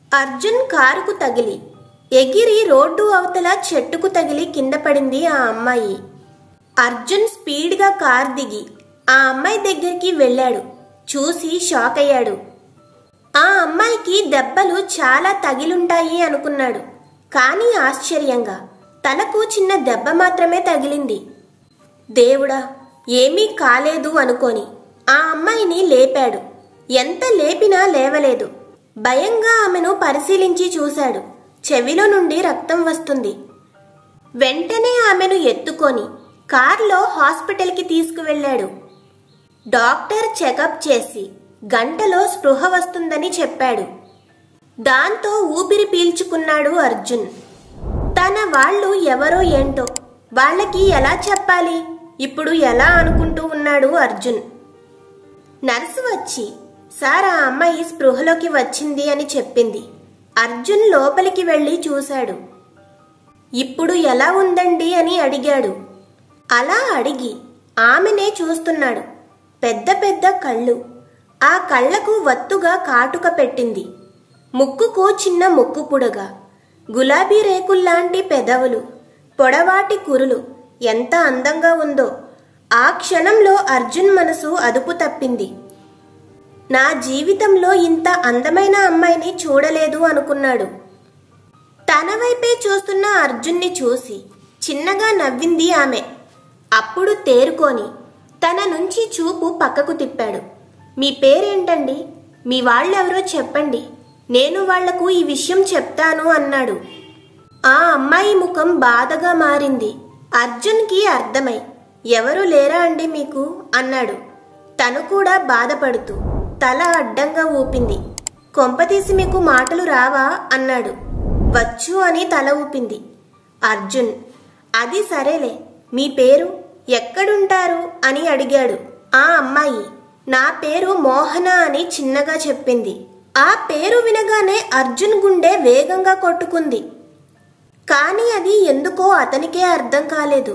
అర్జున్ కారుకు తగిలి ఎగిరి రోడ్డు అవతల చెట్టుకు తగిలి కింద పడింది ఆ అమ్మాయి అర్జున్ స్పీడ్గా కార్ దిగి ఆ అమ్మాయి దగ్గరికి వెళ్ళాడు చూసి షాక్ అయ్యాడు ఆ అమ్మాయికి దెబ్బలు చాలా తగిలుంటాయి అనుకున్నాడు కానీ ఆశ్చర్యంగా తనకు చిన్న దెబ్బ మాత్రమే తగిలింది దేవుడా ఏమీ కాలేదు అనుకొని ఆ అమ్మాయిని లేపాడు ఎంత లేపినా లేవలేదు భయంగా ఆమెను పరిశీలించి చూశాడు చెవిలో నుండి రక్తం వస్తుంది వెంటనే ఆమెను ఎత్తుకొని కార్లో హాస్పిటల్కి తీసుకువెళ్ళాడు డాక్టర్ చెకప్ చేసి గంటలో స్పృహ వస్తుందని చెప్పాడు దాంతో ఊపిరి పీల్చుకున్నాడు అర్జున్ తన వాళ్ళు ఎవరో ఏంటో వాళ్ళకి ఎలా చెప్పాలి ఇప్పుడు ఎలా అనుకుంటూ ఉన్నాడు అర్జున్ నర్సు వచ్చి సార్ ఆ అమ్మాయి స్పృహలోకి వచ్చింది అని చెప్పింది అర్జున్ లోపలికి వెళ్ళి చూశాడు ఇప్పుడు ఎలా ఉందండి అని అడిగాడు అలా అడిగి ఆమెనే చూస్తున్నాడు పెద్ద పెద్ద కళ్ళు ఆ కళ్ళకు వత్తుగా కాటుక పెట్టింది ముక్కుకు చిన్న ముక్కు పుడగా గులాబీ రేకుల్లాంటి పెదవులు పొడవాటి కురులు ఎంత అందంగా ఉందో ఆ క్షణంలో అర్జున్ మనసు అదుపు తప్పింది నా జీవితంలో ఇంత అందమైన అమ్మాయిని చూడలేదు అనుకున్నాడు తన వైపే చూస్తున్న అర్జున్ని చూసి చిన్నగా నవ్వింది ఆమె అప్పుడు తేరుకొని తన నుంచి చూపు పక్కకు తిప్పాడు మీ పేరేంటండి మీ వాళ్ళెవరో చెప్పండి నేను వాళ్లకు ఈ విషయం చెప్తాను అన్నాడు ఆ అమ్మాయి ముఖం బాధగా మారింది అర్జున్కి అర్థమై ఎవరు లేరా అండి మీకు అన్నాడు తను కూడా బాధపడుతూ తల అడ్డంగా ఊపింది కొంపతీసి మీకు మాటలు రావా అన్నాడు వచ్చు అని తల ఊపింది అర్జున్ అది సరేలే మీ పేరు ఎక్కడుంటారు అని అడిగాడు ఆ అమ్మాయి నా పేరు మోహన అని చిన్నగా చెప్పింది ఆ పేరు వినగానే అర్జున్ గుండె వేగంగా కొట్టుకుంది కానీ అది ఎందుకో అతనికే అర్థం కాలేదు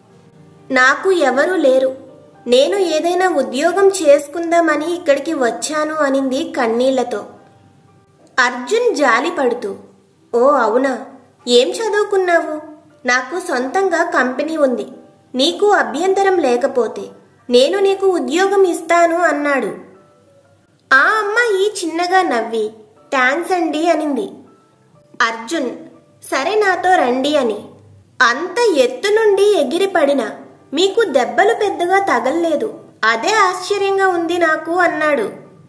నాకు ఎవరూ లేరు నేను ఏదైనా ఉద్యోగం చేసుకుందామని ఇక్కడికి వచ్చాను అనింది కన్నీళ్లతో అర్జున్ జాలి పడుతూ ఓ అవునా ఏం చదువుకున్నావు నాకు సొంతంగా కంపెనీ ఉంది నీకు అభ్యంతరం లేకపోతే నేను నీకు ఉద్యోగం ఇస్తాను అన్నాడు ఆ అమ్మాయి చిన్నగా నవ్వి థ్యాంక్స్ అండి అనింది అర్జున్ సరే నాతో రండి అని అంత ఎత్తు నుండి ఎగిరిపడిన మీకు దెబ్బలు పెద్దగా తగల్లేదు అదే ఆశ్చర్యంగా ఉంది నాకు అన్నాడు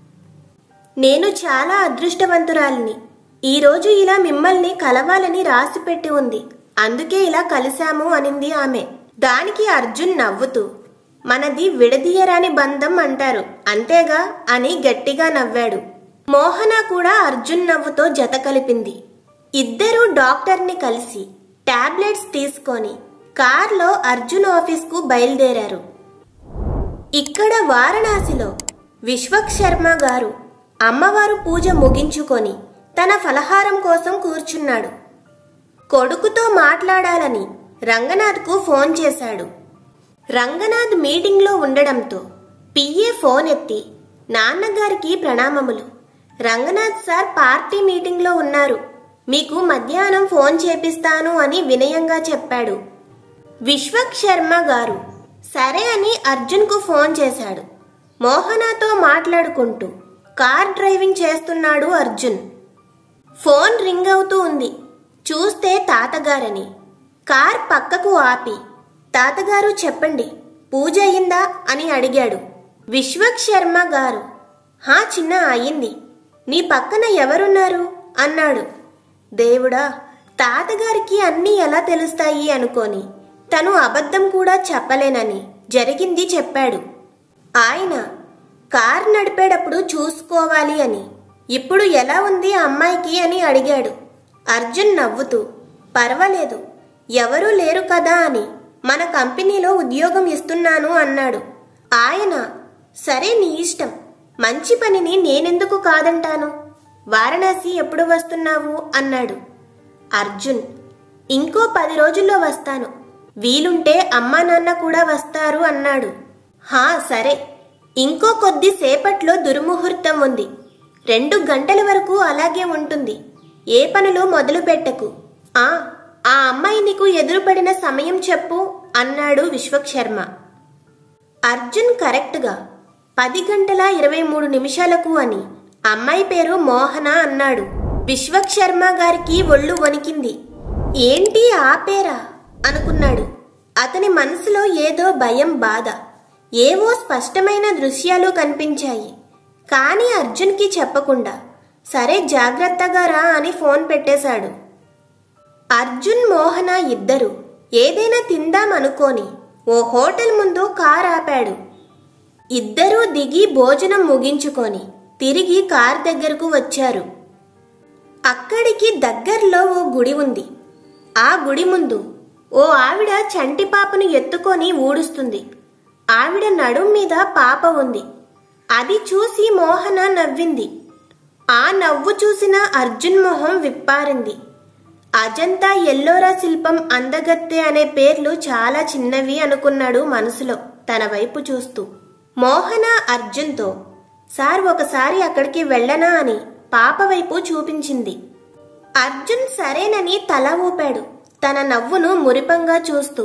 నేను చాలా అదృష్టవంతురాలిని ఈరోజు ఇలా మిమ్మల్ని కలవాలని రాసిపెట్టి ఉంది అందుకే ఇలా కలిశాము అనింది ఆమె దానికి అర్జున్ నవ్వుతూ మనది విడదీయరాని బంధం అంటారు అంతేగా అని గట్టిగా నవ్వాడు మోహన కూడా అర్జున్ నవ్వుతో జత కలిపింది ఇద్దరూ డాక్టర్ని కలిసి టాబ్లెట్స్ తీసుకొని కార్లో అర్జున్ ఆఫీస్కు బయలుదేరారు ఇక్కడ వారణాసిలో విశ్వక్ శర్మ గారు అమ్మవారు పూజ ముగించుకొని తన ఫలహారం కోసం కూర్చున్నాడు కొడుకుతో మాట్లాడాలని రంగనాథ్కు ఫోన్ చేశాడు రంగనాథ్ మీటింగ్లో ఉండడంతో పిఏ ఫోన్ ఎత్తి నాన్నగారికి ప్రణామములు రంగనాథ్ సార్ పార్టీ మీటింగ్లో ఉన్నారు మీకు మధ్యాహ్నం ఫోన్ చేపిస్తాను అని వినయంగా చెప్పాడు విశ్వక్ శర్మ గారు సరే అని అర్జున్కు ఫోన్ చేశాడు మోహనాతో మాట్లాడుకుంటూ కార్ డ్రైవింగ్ చేస్తున్నాడు అర్జున్ ఫోన్ రింగ్ అవుతూ ఉంది చూస్తే తాతగారని కార్ పక్కకు ఆపి తాతగారు చెప్పండి పూజ అయిందా అని అడిగాడు విశ్వక్ శర్మ గారు హా చిన్న అయింది నీ పక్కన ఎవరున్నారు అన్నాడు దేవుడా తాతగారికి అన్నీ ఎలా తెలుస్తాయి అనుకొని తను అబద్ధం కూడా చెప్పలేనని జరిగింది చెప్పాడు ఆయన కార్ నడిపేటప్పుడు చూసుకోవాలి అని ఇప్పుడు ఎలా ఉంది ఆ అమ్మాయికి అని అడిగాడు అర్జున్ నవ్వుతూ పర్వాలేదు ఎవరూ లేరు కదా అని మన కంపెనీలో ఉద్యోగం ఇస్తున్నాను అన్నాడు ఆయన సరే నీ ఇష్టం మంచి పనిని నేనెందుకు కాదంటాను వారణాసి ఎప్పుడు వస్తున్నావు అన్నాడు అర్జున్ ఇంకో పది రోజుల్లో వస్తాను వీలుంటే అమ్మా నాన్న కూడా వస్తారు అన్నాడు హా సరే ఇంకో కొద్ది సేపట్లో దుర్ముహూర్తం ఉంది రెండు గంటల వరకు అలాగే ఉంటుంది ఏ పనులు మొదలు పెట్టకు ఆ ఆ అమ్మాయి నీకు ఎదురుపడిన సమయం చెప్పు అన్నాడు విశ్వక్షర్మ అర్జున్ కరెక్ట్గా పది గంటల ఇరవై మూడు నిమిషాలకు అని అమ్మాయి పేరు మోహన అన్నాడు విశ్వక్షర్మ గారికి ఒళ్ళు వణికింది ఏంటి ఆ పేరా అనుకున్నాడు అతని మనసులో ఏదో భయం బాధ ఏవో స్పష్టమైన దృశ్యాలు కనిపించాయి కానీ అర్జున్కి చెప్పకుండా సరే జాగ్రత్తగా రా అని ఫోన్ పెట్టేశాడు అర్జున్ మోహన ఇద్దరు ఏదైనా తిందాం అనుకోని ఓ హోటల్ ముందు కార్ ఆపాడు ఇద్దరూ దిగి భోజనం ముగించుకొని తిరిగి కార్ దగ్గరకు వచ్చారు అక్కడికి దగ్గరలో ఓ గుడి ఉంది ఆ గుడి ముందు ఓ ఆవిడ చంటి పాపను ఎత్తుకొని ఊడుస్తుంది ఆవిడ నడుం మీద పాప ఉంది అది చూసి మోహన నవ్వింది ఆ నవ్వు చూసిన అర్జున్ మొహం విప్పారింది అజంతా ఎల్లోరా శిల్పం అందగత్తె అనే పేర్లు చాలా చిన్నవి అనుకున్నాడు మనసులో తన వైపు చూస్తూ మోహన అర్జున్తో సార్ ఒకసారి అక్కడికి వెళ్ళనా అని పాప వైపు చూపించింది అర్జున్ సరేనని తల ఊపాడు తన నవ్వును మురిపంగా చూస్తూ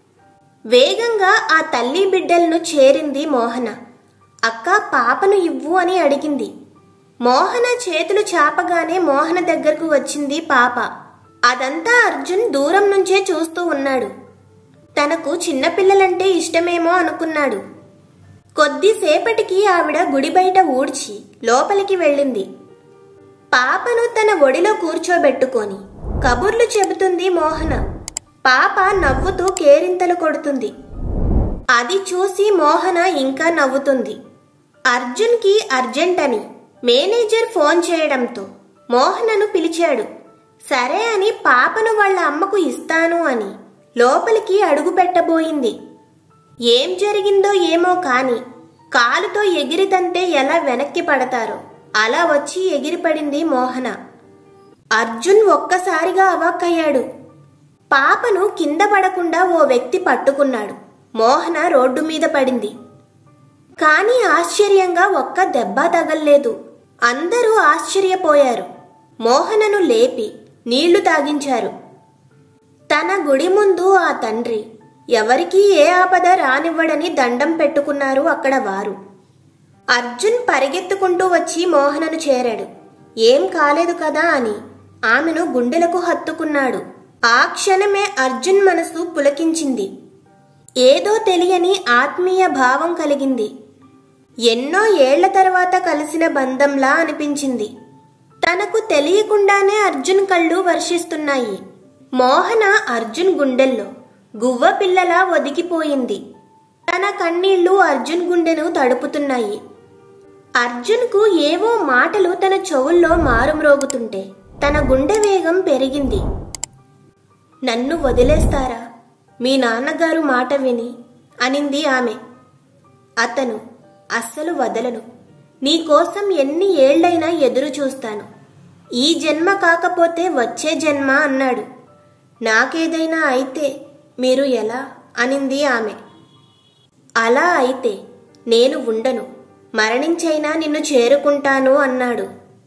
వేగంగా ఆ తల్లి బిడ్డలను చేరింది మోహన అక్క పాపను ఇవ్వు అని అడిగింది మోహన చేతులు చాపగానే మోహన దగ్గరకు వచ్చింది పాప అదంతా అర్జున్ దూరం నుంచే చూస్తూ ఉన్నాడు తనకు చిన్నపిల్లలంటే ఇష్టమేమో అనుకున్నాడు కొద్దిసేపటికి ఆవిడ గుడి బయట ఊడ్చి లోపలికి వెళ్ళింది పాపను తన ఒడిలో కూర్చోబెట్టుకొని కబుర్లు చెబుతుంది మోహన పాప నవ్వుతూ కేరింతలు కొడుతుంది అది చూసి మోహన ఇంకా నవ్వుతుంది అర్జున్కి అర్జెంట్ అని మేనేజర్ ఫోన్ చేయడంతో మోహనను పిలిచాడు సరే అని పాపను వాళ్ళ అమ్మకు ఇస్తాను అని లోపలికి అడుగు పెట్టబోయింది ఏం జరిగిందో ఏమో కాని కాలుతో ఎగిరితంటే ఎలా వెనక్కి పడతారో అలా వచ్చి ఎగిరిపడింది మోహన అర్జున్ ఒక్కసారిగా అవాక్కయ్యాడు పాపను కింద పడకుండా ఓ వ్యక్తి పట్టుకున్నాడు మోహన రోడ్డు మీద పడింది కానీ ఆశ్చర్యంగా ఒక్క దెబ్బ తగల్లేదు అందరూ ఆశ్చర్యపోయారు మోహనను లేపి నీళ్లు తాగించారు తన గుడి ముందు ఆ తండ్రి ఎవరికీ ఏ ఆపద రానివ్వడని దండం పెట్టుకున్నారు అక్కడ వారు అర్జున్ పరిగెత్తుకుంటూ వచ్చి మోహనను చేరాడు ఏం కాలేదు కదా అని ఆమెను గుండెలకు హత్తుకున్నాడు ఆ క్షణమే అర్జున్ మనసు పులకించింది ఏదో తెలియని ఆత్మీయ భావం కలిగింది ఎన్నో ఏళ్ల తర్వాత కలిసిన బంధంలా అనిపించింది తనకు తెలియకుండానే అర్జున్ కళ్ళు వర్షిస్తున్నాయి మోహన అర్జున్ గుండెల్లో గువ్వ పిల్లలా ఒదిగిపోయింది తన కన్నీళ్లు అర్జున్ గుండెను తడుపుతున్నాయి అర్జున్కు ఏవో మాటలు తన చెవుల్లో మారుమ్రోగుతుంటే తన గుండె వేగం పెరిగింది నన్ను వదిలేస్తారా మీ నాన్నగారు మాట విని అనింది ఆమె అతను అస్సలు వదలను నీకోసం ఎన్ని ఏళ్లైనా ఎదురు చూస్తాను ఈ జన్మ కాకపోతే వచ్చే జన్మ అన్నాడు నాకేదైనా అయితే మీరు ఎలా అనింది ఆమె అలా అయితే నేను ఉండను మరణించైనా నిన్ను చేరుకుంటాను అన్నాడు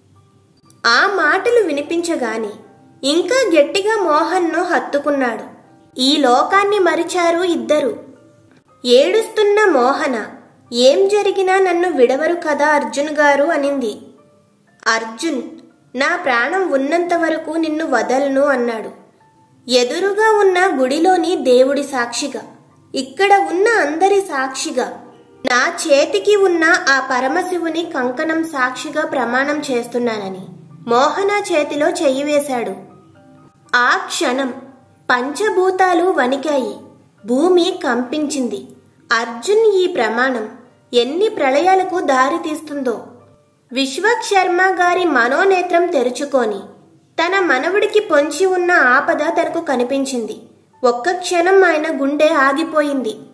ఆ మాటలు వినిపించగానే ఇంకా గట్టిగా మోహన్ను హత్తుకున్నాడు ఈ లోకాన్ని మరిచారు ఇద్దరు ఏడుస్తున్న మోహన ఏం జరిగినా నన్ను విడవరు కదా అర్జున్ గారు అనింది అర్జున్ నా ప్రాణం ఉన్నంత వరకు నిన్ను వదలను అన్నాడు ఎదురుగా ఉన్న గుడిలోని దేవుడి సాక్షిగా ఇక్కడ ఉన్న అందరి సాక్షిగా నా చేతికి ఉన్న ఆ పరమశివుని కంకణం సాక్షిగా ప్రమాణం చేస్తున్నానని మోహన చేతిలో చెయ్యి వేశాడు ఆ క్షణం పంచభూతాలు వణికాయి భూమి కంపించింది అర్జున్ ఈ ప్రమాణం ఎన్ని ప్రళయాలకు దారి తీస్తుందో విశ్వక్షర్మ గారి మనోనేత్రం తెరుచుకొని తన మనవుడికి పొంచి ఉన్న ఆపద తనకు కనిపించింది ఒక్క క్షణం ఆయన గుండె ఆగిపోయింది